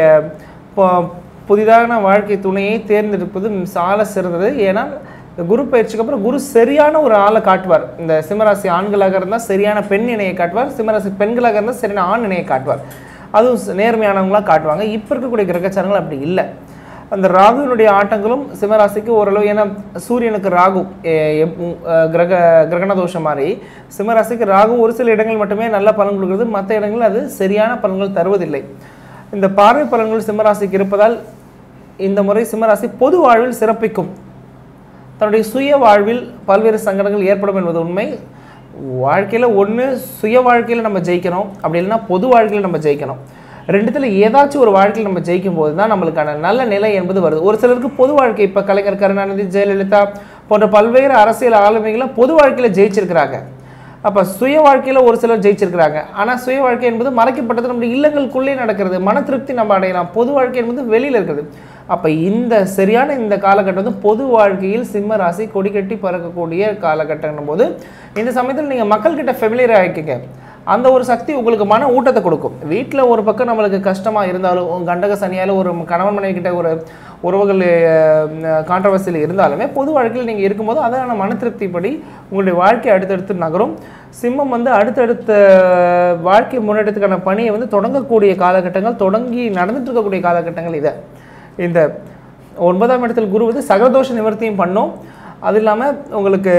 பொ- புதிதான வாழ்க்கை துணையை தேர்ந்தெடுப்பது சால சிறந்தது ஏன்னா இந்த குரு பயிற்சிக்கு அப்புறம் குரு சரியான ஒரு ஆளை காட்டுவார் இந்த சிம்மராசி ஆண்களாக இருந்தால் சரியான பெண் இணையை காட்டுவார் சிம்மராசி பெண்களாக இருந்தால் சரியான ஆண் இணையை காட்டுவார் அதுவும் ச- நேர்மையானவங்களா காட்டுவாங்க இப்போ இருக்கக்கூடிய கிரகச்சாரங்கள் அப்படி இல்லை அந்த ராகுவினுடைய ஆட்டங்களும் சிம்மராசிக்கு ஓரளவு ஏன்னா சூரியனுக்கு ராகு எ- எப்- உம், அஹ், கிரக கிரகண தோஷம் மாதிரி சிம்மராசிக்கு ராகு ஒரு சில இடங்கள் மட்டுமே நல்ல பலன் கொடுக்கிறது மற்ற இடங்களில் அது சரியான பலன்கள் தருவதில்லை இந்த பார்வை பலன்கள் சிம்மராசிக்கு இருப்பதால் இந்த முறை சிம்மராசி பொது வாழ்வில் சிறப்பிக்கும் தன்னுடைய சுய வாழ்வில் பல்வேறு சங்கடங்கள் ஏற்படும் என்பது உண்மை வாழ்க்கையில் ஒன்று சுய வாழ்க்கையில் நம்ம ஜெயிக்கணும் அப்படி இல்லைன்னா பொது வாழ்க்கையில் நம்ம ஜெயிக்கணும் ரெண்டுத்துல ஏதாச்சும் ஒரு வாழ்க்கையில் நம்ம ஜெயிக்கும் போது தான் நம்மளுக்கான நல்ல நிலை என்பது வருது ஒரு சிலருக்கு பொது வாழ்க்கை இப்போ கலைஞர் கருணாநிதி ஜெயலலிதா போன்ற பல்வேறு அரசியல் ஆளுமைகளும் பொது வாழ்க்கையில் ஜெயிச்சிருக்கிறாங்க அப்போ சுய வாழ்க்கையில் ஒரு சிலர் ஜெயிச்சிருக்கிறாங்க ஆனால் சுய வாழ்க்கை என்பது மறைக்கப்பட்டது நம்முடைய இல்லங்களுக்குள்ளே நடக்கிறது மன திருப்தி நம்ம அடையலாம் பொது வாழ்க்கை என்பது வெளியில் இருக்குது அப்போ இந்த சரியான இந்த காலகட்டம் வந்து பொது வாழ்க்கையில் சிம்ம ராசி கொடி கட்டி பறக்கக்கூடிய காலகட்டங்கும் போது இந்த சமயத்தில் நீங்கள் மக்கள்கிட்ட ஃபெமிலியர் ஆகிக்கங்க அந்த ஒரு சக்தி உங்களுக்கு மன ஊட்டத்தை கொடுக்கும் வீட்டில் ஒரு பக்கம் நம்மளுக்கு கஷ்டமாக இருந்தாலும் உங்க கண்டக சனியால் ஒரு கணவன் மனைவி கிட்ட ஒரு உறவுகள் கான்ட்ரவர்சியில் இருந்தாலுமே பொது வாழ்க்கையில் நீங்கள் இருக்கும்போது அதான மன திருப்திப்படி உங்களுடைய வாழ்க்கை அடுத்தடுத்து நகரும் சிம்மம் வந்து அடுத்தடுத்த வாழ்க்கை முன்னேற்றத்துக்கான பணியை வந்து தொடங்கக்கூடிய காலகட்டங்கள் தொடங்கி நடந்துட்டு இருக்கக்கூடிய காலகட்டங்கள் இதை இந்த ஒன்பதாம் இடத்தில் குரு வந்து சகதோஷ நிவர்த்தியும் பண்ணும் அது இல்லாமல் உங்களுக்கு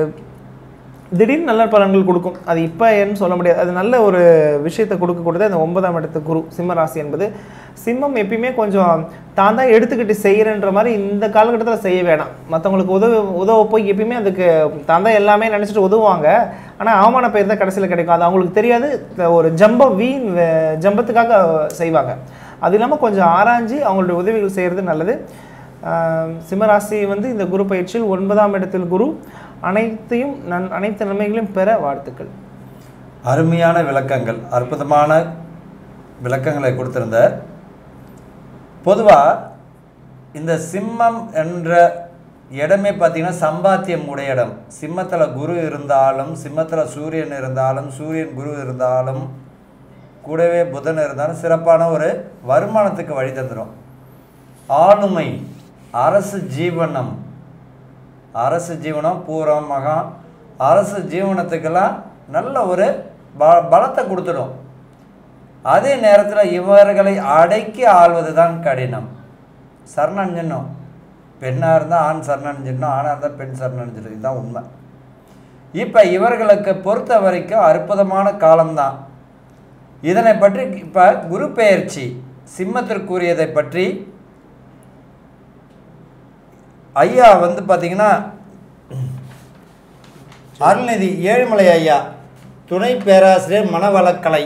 திடீர்னு நல்ல பலன்கள் கொடுக்கும் அது இப்போ ஏன்னு சொல்ல முடியாது அது நல்ல ஒரு விஷயத்தை கொடுக்கக்கூடியது அந்த ஒன்பதாம் இடத்து குரு சிம்ம ராசி என்பது சிம்மம் எப்பயுமே கொஞ்சம் தான் தான் எடுத்துக்கிட்டு செய்கிறன்ற மாதிரி இந்த காலகட்டத்தில் செய்ய வேணாம் மற்றவங்களுக்கு உதவு உதவ போய் எப்பயுமே அதுக்கு தான் தான் எல்லாமே நினச்சிட்டு உதவுவாங்க ஆனால் அவமான பெயர் தான் கடைசியில் கிடைக்கும் அது அவங்களுக்கு தெரியாது இந்த ஒரு ஜம்ப வீண் வே- ஜம்பத்துக்காக செய்வாங்க அது இல்லாமல் கொஞ்சம் ஆராய்ஞ்சு அவங்களுடைய உதவிகள் செய்கிறது நல்லது ஆஹ் சிம்மராசி வந்து இந்த குரு பயிற்சியில் ஒன்பதாம் இடத்தில் குரு அனைத்தையும் நன் அனைத்து நன்மைகளையும் பெற வாழ்த்துக்கள் அருமையான விளக்கங்கள் அற்புதமான விளக்கங்களை கொடுத்திருந்தார் பொதுவாக இந்த சிம்மம் என்ற இடமே பார்த்தீங்கன்னா சம்பாத்தியம் உடைய இடம் சிம்மத்தில் குரு இருந்தாலும் சிம்மத்தில் சூரியன் இருந்தாலும் சூரியன் குரு இருந்தாலும் கூடவே புதன் இருந்தாலும் சிறப்பான ஒரு வருமானத்துக்கு வழி தந்துடும் ஆளுமை அரசு ஜீவனம் அரசு ஜீவனம் பூரம் மகம் அரசு ஜீவனத்துக்கெல்லாம் நல்ல ஒரு ப பலத்தை கொடுத்துடும் அதே நேரத்தில் இவர்களை அடக்கி ஆள்வது தான் கடினம் சரணஞ்சனும் பெண்ணாக இருந்தால் ஆண் சரணஞ்சனும் ஆணாக இருந்தால் பெண் சரணஞ்சனும் இதுதான் உண்மை இப்போ இவர்களுக்கு பொறுத்த வரைக்கும் அற்புதமான காலம்தான் இதனை பற்றி இப்போ குரு பெயர்ச்சி சிம்மத்திற்குரியதை பற்றி ஐயா வந்து பார்த்தீங்கன்னா அருள்நிதி ஏழுமலை ஐயா துணை பேராசிரியர் மனவளக்கலை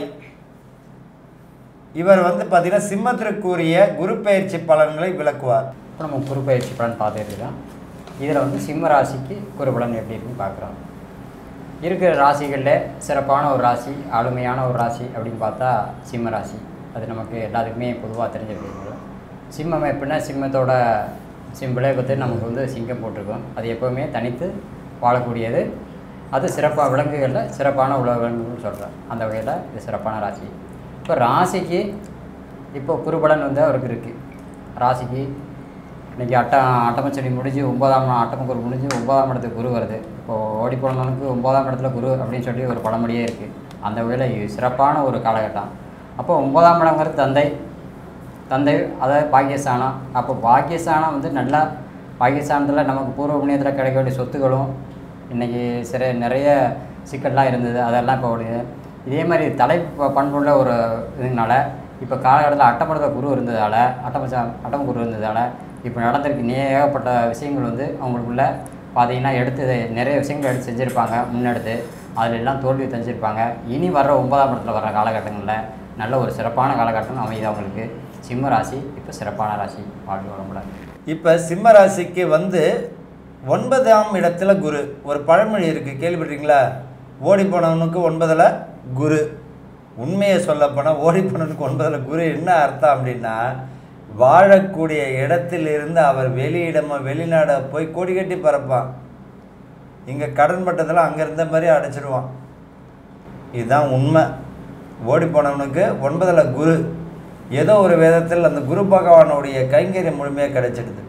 இவர் வந்து பார்த்தீங்கன்னா சிம்மத்திற்குரிய குரு பெயர்ச்சி பலன்களை விளக்குவார் இப்போ நம்ம குரு பயிற்சி பலன் பார்த்துட்டு இருக்கோம் இதில் வந்து சிம்ம ராசிக்கு குரு பலன் எப்படி இருக்குன்னு பார்க்குறோம் இருக்கிற ராசிகளில் சிறப்பான ஒரு ராசி ஆளுமையான ஒரு ராசி அப்படின்னு பார்த்தா சிம்ம ராசி அது நமக்கு எல்லாத்துக்குமே பொதுவாக தெரிஞ்ச விஷயம் சிம்மம் எப்படின்னா சிம்மத்தோட சிம்பிளே பார்த்து நமக்கு வந்து சிங்கம் போட்டிருக்கோம் அது எப்போவுமே தனித்து வாழக்கூடியது அது சிறப்பாக விலங்குகளில் சிறப்பான உலகங்கள்னு சொல்கிறேன் அந்த வகையில் இது சிறப்பான ராசி இப்போ ராசிக்கு இப்போ குருபலன் வந்து அவருக்கு இருக்குது ராசிக்கு இன்றைக்கி அட்டம் அட்டமச்சனி முடிஞ்சு ஒன்பதாம் நா- அட்டமக்குரு முடிஞ்சு ஒன்பதாம் இடத்துக்கு குரு வருது இப்போது ஓடி போனவனுக்கு ஒன்பதாம் இடத்துல குரு அப்படின்னு சொல்லி ஒரு பழமொழியே இருக்குது அந்த வகையில் இது சிறப்பான ஒரு காலகட்டம் அப்போ ஒன்பதாம் இடங்கிறது தந்தை தந்தை அதாவது பாக்கியஸ்தானம் அப்போ பாக்கியஸ்தானம் வந்து நல்லா பாக்கியஸ்தானத்தில் நமக்கு பூர்வ புண்ணியத்தில் கிடைக்க வேண்டிய சொத்துகளும் இன்றைக்கி சிற நிறைய சிக்கல்லாம் இருந்தது அதெல்லாம் இப்போ உடைய இதே மாதிரி தலை ப- பண்புள்ள ஒரு இதுனால இப்போ காலகட்டத்தில் அட்டமடத்த குரு இருந்ததால் அட்டமச்சா அட்டம குரு இருந்ததால் இப்போ நடந்திருக்கு நே ஏகப்பட்ட விஷயங்கள் வந்து அவங்களுக்குள்ள பார்த்தீங்கன்னா எடுத்து நிறைய விஷயங்கள் எடுத்து செஞ்சுருப்பாங்க முன்னெடுத்து அதில் எல்லாம் தோல்வி தஞ்சிருப்பாங்க இனி வர்ற ஒன்பதாம் இடத்துல வர்ற காலகட்டங்களில் நல்ல ஒரு சிறப்பான காலகட்டம் அமையுது அவங்களுக்கு சிம்ம ராசி இப்போ சிறப்பான ராசி வாழ்க வளமுடன் இப்போ சிம்ம ராசிக்கு வந்து ஒன்பதாம் இடத்துல குரு ஒரு பழமொழி இருக்குது கேள்விப்பட்டீங்களா ஓடி போனவனுக்கு ஒன்பதில் குரு உண்மையை சொல்லப்போனால் ஓடி போனவனுக்கு ஒன்பதில் குரு என்ன அர்த்தம் அப்படின்னா வாழக்கூடிய இடத்திலிருந்து அவர் வெளியிடமா வெளிநாட போய் கொடி கட்டி பறப்பான் இங்கே கடன் பட்டத்தில் அங்கே இருந்த மாதிரி அடைச்சிடுவான் இதுதான் உண்மை ஓடி போனவனுக்கு ஒன்பதில் குரு ஏதோ ஒரு விதத்தில் அந்த குரு பகவானுடைய கைங்கரியம் முழுமையாக கிடைச்சிடுது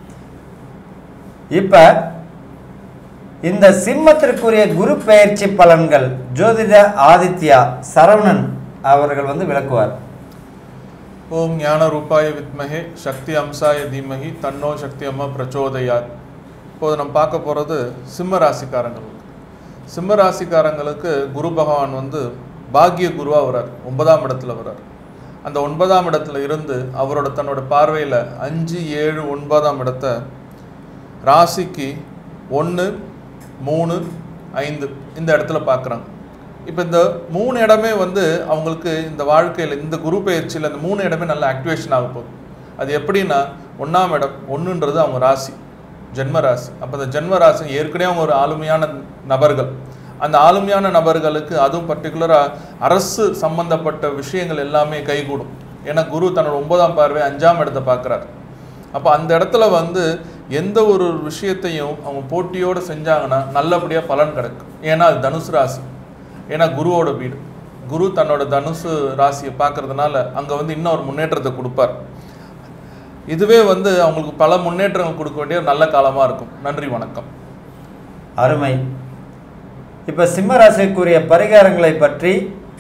இப்போ இந்த சிம்மத்திற்குரிய குரு பெயர்ச்சி பலன்கள் ஜோதிட ஆதித்யா சரவணன் அவர்கள் வந்து விளக்குவார் ஓம் ஞான ரூபாய வித்மகே சக்தி அம்சாய தீமகி தன்னோ சக்தி அம்மா பிரச்சோதயாத் இப்போது நம்ம பார்க்க போகிறது சிம்ம ராசிக்காரங்களுக்கு சிம்ம ராசிக்காரங்களுக்கு குரு பகவான் வந்து பாக்கிய குருவாக வரார் ஒன்பதாம் இடத்துல வரார் அந்த ஒன்பதாம் இடத்துல இருந்து அவரோட தன்னோட பார்வையில் அஞ்சு ஏழு ஒன்பதாம் இடத்த ராசிக்கு ஒன்று மூணு ஐந்து இந்த இடத்துல பார்க்குறாங்க இப்போ இந்த மூணு இடமே வந்து அவங்களுக்கு இந்த வாழ்க்கையில் இந்த குரு பயிற்சியில் இந்த மூணு இடமே நல்ல ஆக்டிவேஷன் ஆக போகுது அது எப்படின்னா ஒன்றாம் இடம் ஒன்றுன்றது அவங்க ராசி ஜென்ம ராசி அப்போ இந்த ஜென்ம ராசி ஏற்கனவே அவங்க ஒரு ஆளுமையான நபர்கள் அந்த ஆளுமையான நபர்களுக்கு அதுவும் பர்டிகுலராக அரசு சம்பந்தப்பட்ட விஷயங்கள் எல்லாமே கைகூடும் ஏன்னா குரு தன்னோட ஒன்பதாம் பார்வை அஞ்சாம் இடத்தை பார்க்குறாரு அப்போ அந்த இடத்துல வந்து எந்த ஒரு விஷயத்தையும் அவங்க போட்டியோடு செஞ்சாங்கன்னா நல்லபடியாக பலன் கிடைக்கும் ஏன்னா அது தனுசு ராசி ஏன்னா குருவோட வீடு குரு தன்னோட தனுசு ராசியை பார்க்கறதுனால அங்கே வந்து இன்னும் ஒரு முன்னேற்றத்தை கொடுப்பார் இதுவே வந்து அவங்களுக்கு பல முன்னேற்றங்கள் கொடுக்க வேண்டிய ஒரு நல்ல காலமாக இருக்கும் நன்றி வணக்கம் அருமை இப்போ சிம்ம ராசிக்குரிய பரிகாரங்களை பற்றி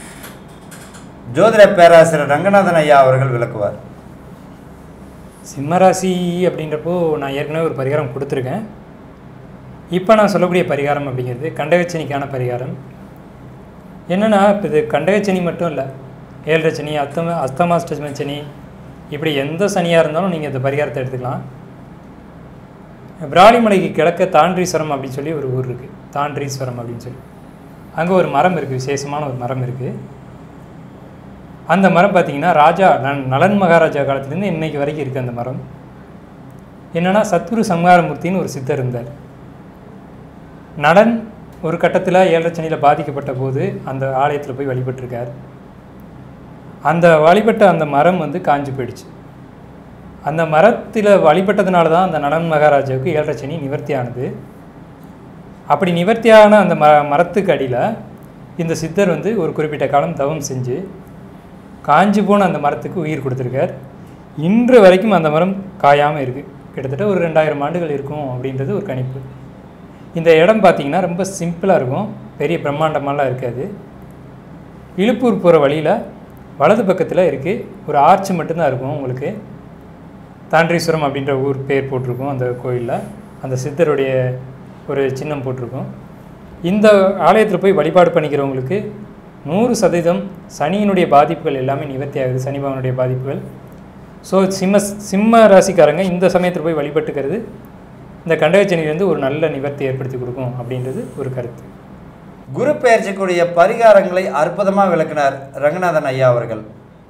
ஜோதிட பேராசிரியர் ரங்கநாதன் ஐயா அவர்கள் விளக்குவார் சிம்மராசி அப்படின்றப்போ நான் ஏற்கனவே ஒரு பரிகாரம் கொடுத்துருக்கேன் இப்போ நான் சொல்லக்கூடிய பரிகாரம் அப்படிங்கிறது கண்டகச்சனிக்கான பரிகாரம் என்னென்னா இப்போ இது கண்டகச்சனி மட்டும் இல்லை ஏழரை சனி அத்தம அஸ்தமாஷ்டம சனி இப்படி எந்த சனியாக இருந்தாலும் நீங்கள் இந்த பரிகாரத்தை எடுத்துக்கலாம் விராலிமலைக்கு கிழக்க தாண்டீஸ்வரம் அப்படின்னு சொல்லி ஒரு ஊர் இருக்குது தாண்டீஸ்வரம் அப்படின்னு சொல்லி அங்கே ஒரு மரம் இருக்குது விசேஷமான ஒரு மரம் இருக்குது அந்த மரம் பார்த்தீங்கன்னா ராஜா நன் நலன் மகாராஜா காலத்துலேருந்து இன்னைக்கு வரைக்கும் இருக்குது அந்த மரம் என்னென்னா சத்குரு சம்ஹாரமூர்த்தின்னு ஒரு சித்தர் இருந்தார் நடன் ஒரு கட்டத்தில் ஏழரை சனியில் பாதிக்கப்பட்ட போது அந்த ஆலயத்தில் போய் வழிபட்டிருக்கார் அந்த வழிபட்ட அந்த மரம் வந்து காஞ்சு போயிடுச்சு அந்த மரத்தில் வழிபட்டதுனால தான் அந்த நலன் மகாராஜாவுக்கு ஏழரை சனி நிவர்த்தி ஆனது அப்படி நிவர்த்தியான அந்த ம மரத்துக்கு அடியில் இந்த சித்தர் வந்து ஒரு குறிப்பிட்ட காலம் தவம் செஞ்சு காஞ்சு போன அந்த மரத்துக்கு உயிர் கொடுத்துருக்கார் இன்று வரைக்கும் அந்த மரம் காயாமல் இருக்குது கிட்டத்தட்ட ஒரு ரெண்டாயிரம் ஆண்டுகள் இருக்கும் அப்படின்றது ஒரு கணிப்பு இந்த இடம் பார்த்திங்கன்னா ரொம்ப சிம்பிளாக இருக்கும் பெரிய பிரம்மாண்டமாலாம் இருக்காது இழுப்பூர் போகிற வழியில் வலது பக்கத்தில் இருக்குது ஒரு ஆர்ச் மட்டும்தான் இருக்கும் உங்களுக்கு தாண்டீஸ்வரம் அப்படின்ற ஊர் பேர் போட்டிருக்கும் அந்த கோயிலில் அந்த சித்தருடைய ஒரு சின்னம் போட்டிருக்கும் இந்த ஆலயத்தில் போய் வழிபாடு பண்ணிக்கிறவங்களுக்கு நூறு சதவீதம் சனியினுடைய பாதிப்புகள் எல்லாமே நிவர்த்தி ஆகுது சனி பகவானுடைய பாதிப்புகள் ஸோ சிம்ம சிம்ம ராசிக்காரங்க இந்த சமயத்தில் போய் வழிபட்டுக்கிறது இந்த கண்டகச்சனியிலேருந்து ஒரு நல்ல நிவர்த்தி ஏற்படுத்தி கொடுக்கும் அப்படின்றது ஒரு கருத்து குரு பெயர்ச்சிக்குரிய பரிகாரங்களை அற்புதமாக விளக்கினார் ரங்கநாதன் ஐயா அவர்கள்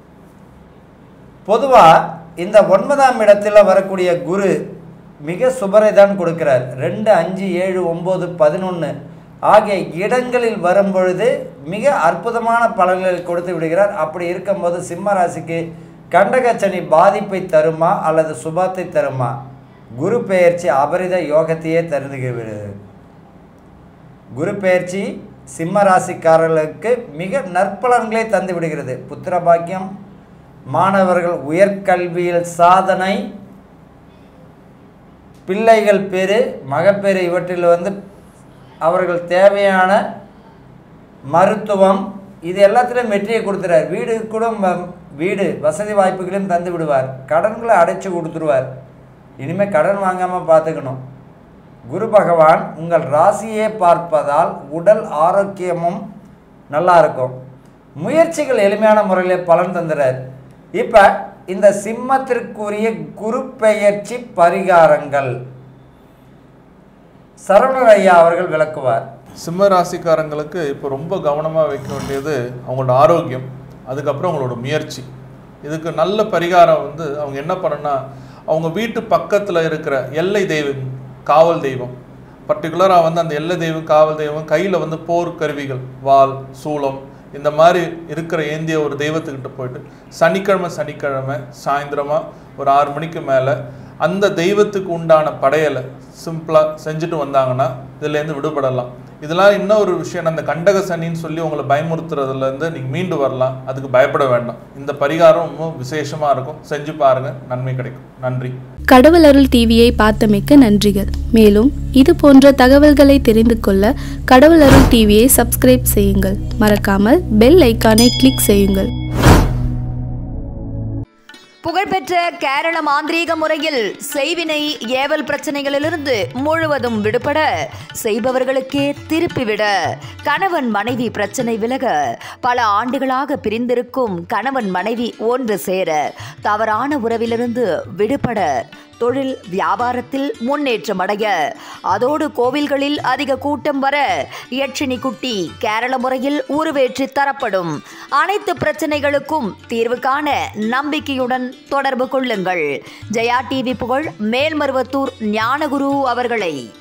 பொதுவாக இந்த ஒன்பதாம் இடத்தில் வரக்கூடிய குரு மிக சுபரை தான் கொடுக்கிறார் ரெண்டு அஞ்சு ஏழு ஒம்பது பதினொன்று ஆகிய இடங்களில் வரும்பொழுது மிக அற்புதமான பலன்களை கொடுத்து விடுகிறார் அப்படி இருக்கும்போது சிம்ம ராசிக்கு கண்டகச்சனி பாதிப்பை தருமா அல்லது சுபத்தை தருமா குரு பெயர்ச்சி அபரித யோகத்தையே தருந்துகிறது குரு பெயர்ச்சி சிம்ம ராசிக்காரர்களுக்கு மிக நற்பலன்களை தந்து விடுகிறது புத்திர பாக்கியம் மாணவர்கள் உயர்கல்வியில் சாதனை பிள்ளைகள் பேரு மகப்பேறு இவற்றில் வந்து அவர்கள் தேவையான மருத்துவம் இது எல்லாத்திலும் வெற்றியை கொடுத்துறார் வீடு கூட ம- வீடு வசதி வாய்ப்புகளையும் தந்து விடுவார் கடன்களை அடைச்சு கொடுத்துருவார் இனிமேல் கடன் வாங்காமல் பார்த்துக்கணும் குரு பகவான் உங்கள் ராசியே பார்ப்பதால் உடல் ஆரோக்கியமும் நல்லா இருக்கும் முயற்சிகள் எளிமையான முறையில் பலன் தந்துறார் இப்போ இந்த சிம்மத்திற்குரிய குரு பெயர்ச்சி பரிகாரங்கள் சரவணன் ஐயா அவர்கள் விளக்குவார் சிம்ம ராசிக்காரங்களுக்கு இப்போ ரொம்ப கவனமாக வைக்க வேண்டியது அவங்களோட ஆரோக்கியம் அதுக்கப்புறம் அவங்களோட முயற்சி இதுக்கு நல்ல பரிகாரம் வந்து அவங்க என்ன பண்ணணும்னா அவங்க வீட்டு பக்கத்தில் இருக்கிற எல்லை தெய்வம் காவல் தெய்வம் பர்டிகுலராக வந்து அந்த எல்லை தெய்வம் காவல் தெய்வம் கையில் வந்து போர் கருவிகள் வாள் சூளம் இந்த மாதிரி இருக்கிற ஏந்திய ஒரு தெய்வத்துக்கிட்ட போயிட்டு சனிக்கிழமை சனிக்கிழமை சாயந்தரமாக ஒரு ஆறு மணிக்கு மேலே அந்த தெய்வத்துக்கு உண்டான படையலை சிம்பிளாக செஞ்சுட்டு வந்தாங்கன்னா இதுலேருந்து விடுபடலாம் இதெல்லாம் இன்னொரு விஷயம் அந்த கண்டக சனின்னு சொல்லி உங்களை பயமுறுத்துறதுலேருந்து நீங்கள் மீண்டு வரலாம் அதுக்கு பயப்பட வேண்டாம் இந்த பரிகாரம் ரொம்ப விசேஷமாக இருக்கும் செஞ்சு பாருங்கள் நன்மை கிடைக்கும் நன்றி கடவுள் அருள் டிவியை பார்த்தமைக்க நன்றிகள் மேலும் இது போன்ற தகவல்களை தெரிந்து கொள்ள கடவுள் அருள் டிவியை சப்ஸ்கிரைப் செய்யுங்கள் மறக்காமல் பெல் ஐக்கானை கிளிக் செய்யுங்கள் புகழ்பெற்ற கேரள மாந்திரீக முறையில் செய்வினை ஏவல் பிரச்சனைகளிலிருந்து முழுவதும் விடுபட செய்பவர்களுக்கே திருப்பிவிட கணவன் மனைவி பிரச்சனை விலக பல ஆண்டுகளாக பிரிந்திருக்கும் கணவன் மனைவி ஒன்று சேர தவறான உறவிலிருந்து விடுபட தொழில் வியாபாரத்தில் முன்னேற்றம் அடைய அதோடு கோவில்களில் அதிக கூட்டம் வர யட்சினி குட்டி கேரள முறையில் உருவேற்றி தரப்படும் அனைத்து பிரச்சனைகளுக்கும் தீர்வு காண நம்பிக்கையுடன் தொடர்பு கொள்ளுங்கள் ஜெயா டிவி புகழ் மேல்மருவத்தூர் ஞானகுரு அவர்களை